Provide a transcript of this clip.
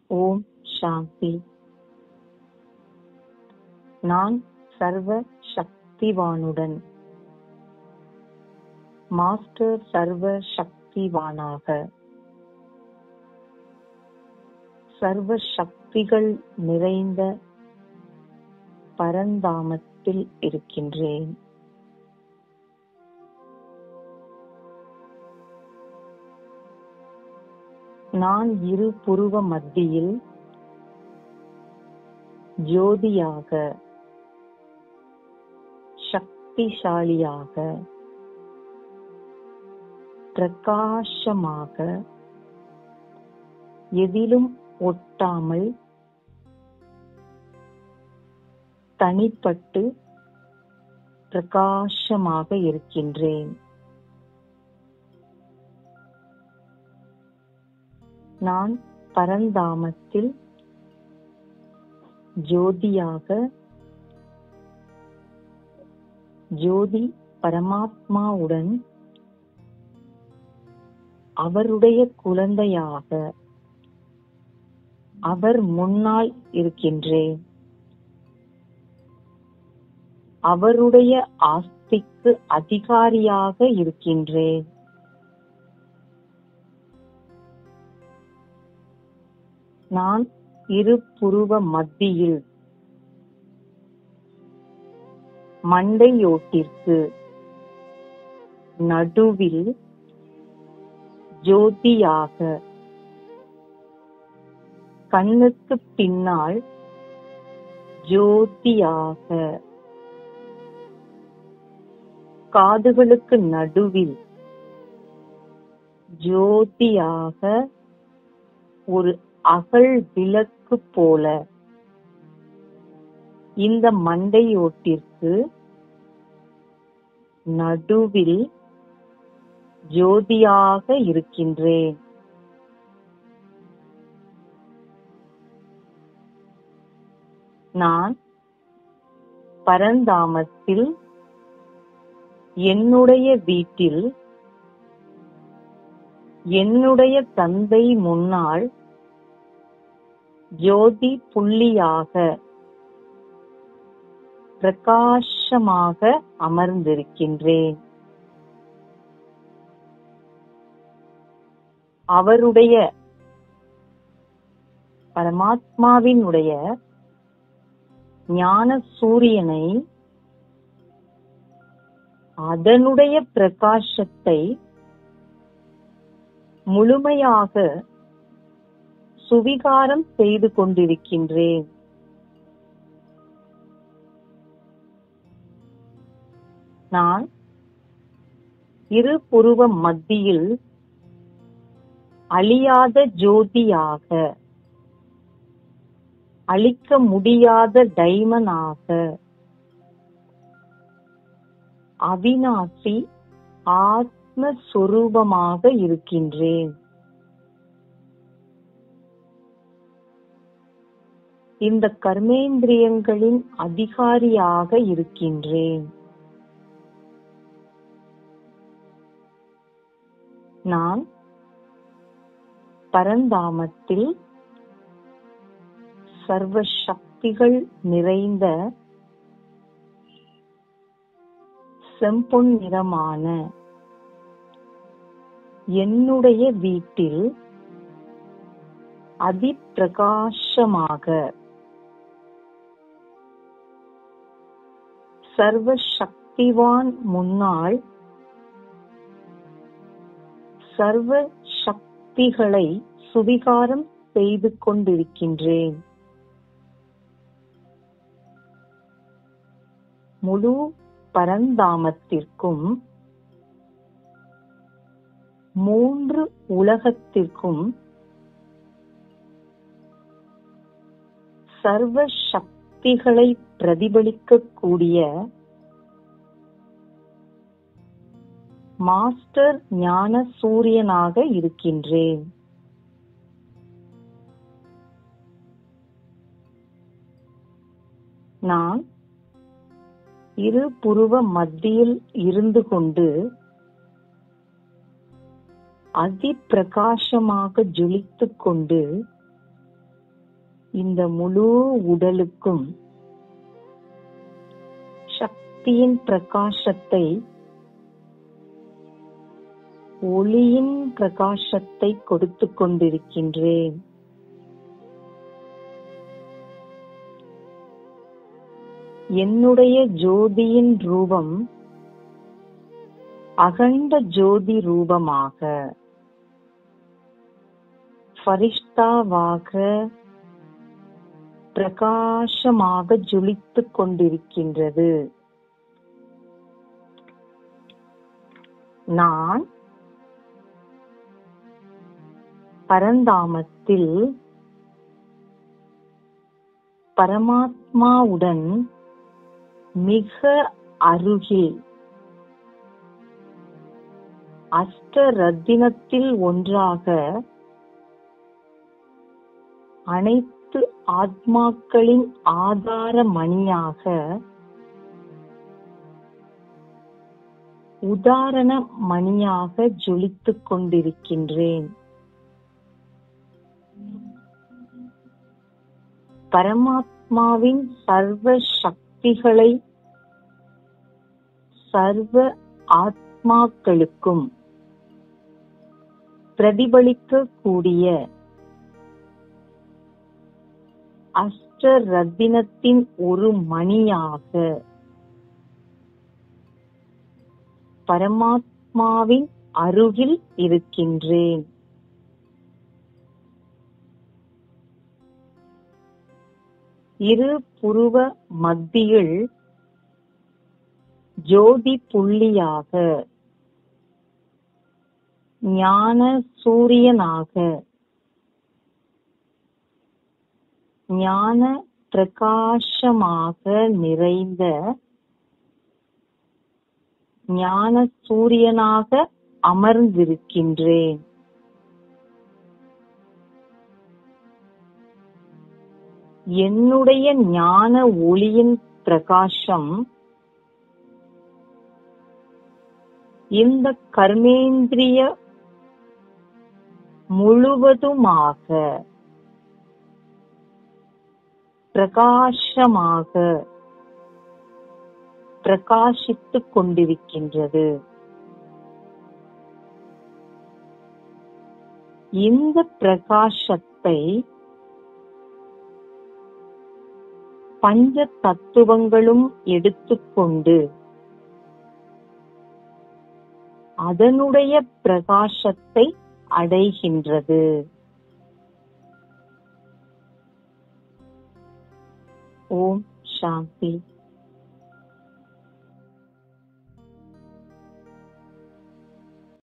ஓம் சாந்தி நான் சர்வ சக்திவானுடன் மாஸ்டர் சர்வ சக்திவானாக சர்வ சக்திகள் நிறைந்த பரந்தாமத்தில் இருக்கின்றேன் நான் இரு புருவ மத்தியில் ஜோதியாக சக்திசாலியாக பிரகாசமாக எதிலும் ஒட்டாமல் தனிப்பட்டு பிரகாசமாக இருக்கின்றேன் நான் பரந்தாமத்தில் ஜோதியாக ஜோதி பரமாத்மாவுடன் அவருடைய குழந்தையாக அவர் முன்னால் இருக்கின்றேன் அவருடைய ஆஸ்திக்கு அதிகாரியாக இருக்கின்றேன் நான் இரு புருவ மத்தியில் மண்டையோட்டிற்கு நடுவில் ஜோதியாக கண்ணுக்கு பின்னால் ஜோதியாக காதுகளுக்கு நடுவில் ஜோதியாக ஒரு அகல் விளக்கு போல இந்த மண்டையோட்டிற்கு நடுவில் ஜோதியாக இருக்கின்றேன் நான் பரந்தாமத்தில் என்னுடைய வீட்டில் என்னுடைய தந்தை முன்னால் ஜோதி புள்ளியாக பிரகாசமாக அமர்ந்திருக்கின்றேன் அவருடைய பரமாத்மாவினுடைய ஞான சூரியனை அதனுடைய பிரகாசத்தை முழுமையாக சுவிகாரம் செய்து கொண்டிருக்கின்றேன் நான் இரு புருவ மத்தியில் அழியாத ஜோதியாக அழிக்க முடியாத டைமனாக அவினாசி ஆத்மஸ்வரூபமாக இருக்கின்றேன் இந்த கர்மேந்திரியங்களின் அதிகாரியாக இருக்கின்றேன் நான் பரந்தாமத்தில் சர்வ சக்திகள் நிறைந்த செம்பொன் நிறமான என்னுடைய வீட்டில் அதிப்பிரகாசமாக சர்வ சக்திவான் முன்னால் சர்வ சக்திகளை சுவிகாரம் செய்து கொண்டிருக்கின்றேன் முழு பரந்தாமத்திற்கும் மூன்று உலகத்திற்கும் சர்வ சக்திகளை பிரதிபலிக்கக்கூடிய மாஸ்டர் ஞான சூரியனாக இருக்கின்றேன் நான் இரு புருவ மத்தியில் இருந்து கொண்டு அதிப்பிரகாசமாக ஜொலித்துக் கொண்டு இந்த முழு உடலுக்கும் சக்தியின் பிரகாசத்தை ஒளியின் பிரகாசத்தை கொடுத்து கொண்டிருக்கின்றேன் என்னுடைய ஜோதியின் ரூபம் அகண்ட ஜோதி ரூபமாக ஃபரிஷ்தாவாக பிரகாசமாக ஜொலித்துக் கொண்டிருக்கின்றது நான் பரந்தாமத்தில் பரமாத்மாவுடன் மிக அருகில் அஷ்ட ரத்தினத்தில் ஒன்றாக அனைத்து ஆத்மாக்களின் ஆதார மணியாக உதாரண மணியாக ஜொலித்துக் கொண்டிருக்கின்றேன் பரமாத்மாவின் சர்வ சக்திகளை சர்வ ஆத்மாக்களுக்கும் பிரதிபலிக்க கூடிய அஷ்ட ரத்தினத்தின் ஒரு மணியாக பரமாத்மாவின் அருகில் இருக்கின்றேன் இரு புருவ மத்தியில் ஜோதி புள்ளியாக ஞான சூரியனாக ஞான பிரகாசமாக நிறைந்த ஞான சூரியனாக அமர்ந்திருக்கின்றேன் என்னுடைய ஞான ஒளியின் பிரகாசம் இந்த கர்மேந்திரிய முழுவதுமாக பிரகாசமாக பிரகாசித்துக் கொண்டிருக்கின்றது இந்த பிரகாசத்தை பஞ்ச தத்துவங்களும் எடுத்துக்கொண்டு அதனுடைய பிரகாசத்தை அடைகின்றது ஓம் சாந்தி